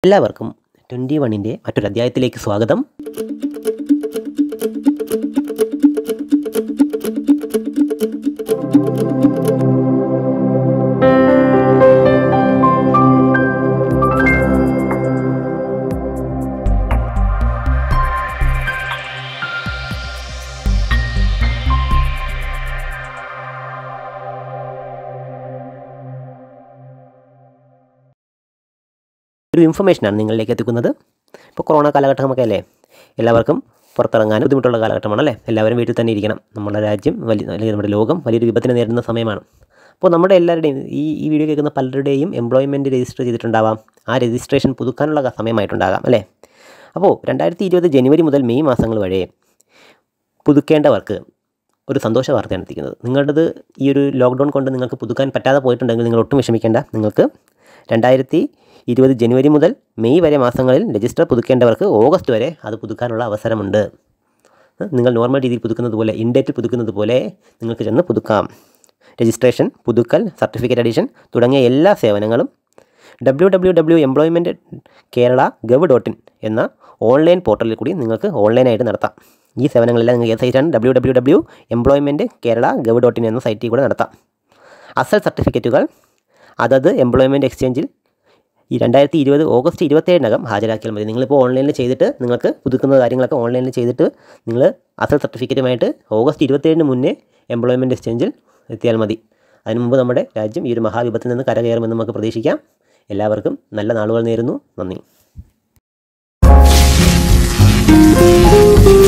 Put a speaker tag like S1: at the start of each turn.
S1: എല്ലാവർക്കും ട്വൻറ്റി വണ്ണിൻ്റെ മറ്റൊരു അധ്യായത്തിലേക്ക് സ്വാഗതം ഒരു ഇൻഫർമേഷനാണ് നിങ്ങളിലേക്ക് എത്തിക്കുന്നത് ഇപ്പോൾ കൊറോണ കാലഘട്ടമൊക്കെ അല്ലേ എല്ലാവർക്കും പുറത്തിറങ്ങാൻ ബുദ്ധിമുട്ടുള്ള കാലഘട്ടമാണ് അല്ലേ എല്ലാവരും വീട്ടിൽ തന്നെ ഇരിക്കണം നമ്മുടെ രാജ്യം വലിയ അല്ലെങ്കിൽ നമ്മുടെ ലോകം വലിയൊരു വിപത്തിനെ നേരിടുന്ന സമയമാണ് അപ്പോൾ നമ്മുടെ എല്ലാവരുടെയും ഈ ഈ വീഡിയോ കേൾക്കുന്ന പലരുടെയും എംപ്ലോയ്മെൻറ്റ് രജിസ്റ്റർ ചെയ്തിട്ടുണ്ടാവാം ആ രജിസ്ട്രേഷൻ പുതുക്കാനുള്ള സമയമായിട്ടുണ്ടാകാം അല്ലേ അപ്പോൾ രണ്ടായിരത്തി ഇരുപത് ജനുവരി മുതൽ മെയ് മാസങ്ങൾ വരെ പുതുക്കേണ്ടവർക്ക് ഒരു സന്തോഷ വാർത്തയാണ് എത്തിക്കുന്നത് നിങ്ങളുടേത് ഈ ഒരു ലോക്ക്ഡൗൺ കൊണ്ട് നിങ്ങൾക്ക് പുതുക്കാൻ പറ്റാതെ പോയിട്ടുണ്ടെങ്കിൽ നിങ്ങൾ ഒട്ടും വിഷമിക്കേണ്ട നിങ്ങൾക്ക് രണ്ടായിരത്തി ഇരുപത് ജനുവരി മുതൽ മെയ് വരെ മാസങ്ങളിൽ രജിസ്റ്റർ പുതുക്കേണ്ടവർക്ക് ഓഗസ്റ്റ് വരെ അത് പുതുക്കാനുള്ള അവസരമുണ്ട് നിങ്ങൾ നോർമൽ രീതിയിൽ പുതുക്കുന്നത് പോലെ ഇൻഡേറ്റിൽ പുതുക്കുന്നത് പോലെ നിങ്ങൾക്ക് ചെന്ന് പുതുക്കാം രജിസ്ട്രേഷൻ പുതുക്കൽ സർട്ടിഫിക്കറ്റ് അഡീഷൻ തുടങ്ങിയ എല്ലാ സേവനങ്ങളും W W W employment Kerala gov dot in എന്ന ഓൺലൈൻ പോർട്ടലിൽ കൂടി നിങ്ങൾക്ക് ഓൺലൈനായിട്ട് നടത്താം ഈ സേവനങ്ങളെല്ലാം നിങ്ങൾക്ക് ഏത് സൈറ്റാണ് W W W employment Kerala gov dot in എന്ന സൈറ്റിൽ കൂടെ നടത്താം അസൽ സർട്ടിഫിക്കറ്റുകൾ അതത് എംപ്ലോയ്മെൻറ്റ് എക്സ്ചേഞ്ചിൽ ഈ രണ്ടായിരത്തി ഇരുപത് ഓഗസ്റ്റ് ഇരുപത്തേഴിനകം ഹാജരാക്കിയാൽ മതി നിങ്ങളിപ്പോൾ ഓൺലൈനിൽ ചെയ്തിട്ട് നിങ്ങൾക്ക് പുതുക്കുന്ന കാര്യങ്ങളൊക്കെ ഓൺലൈനിൽ ചെയ്തിട്ട് നിങ്ങൾ അസൽ സർട്ടിഫിക്കറ്റുമായിട്ട് ഓഗസ്റ്റ് ഇരുപത്തേഴിന് മുന്നേ എംപ്ലോയ്മെൻറ്റ് എക്സ്ചേഞ്ചിൽ എത്തിയാൽ മതി അതിന് മുമ്പ് നമ്മുടെ രാജ്യം ഈ ഒരു മഹാവിപത്തിൽ നിന്ന് കരകയറുമെന്ന് നമുക്ക് പ്രതീക്ഷിക്കാം എല്ലാവർക്കും നല്ല നാളുകൾ നേരുന്നു നന്ദി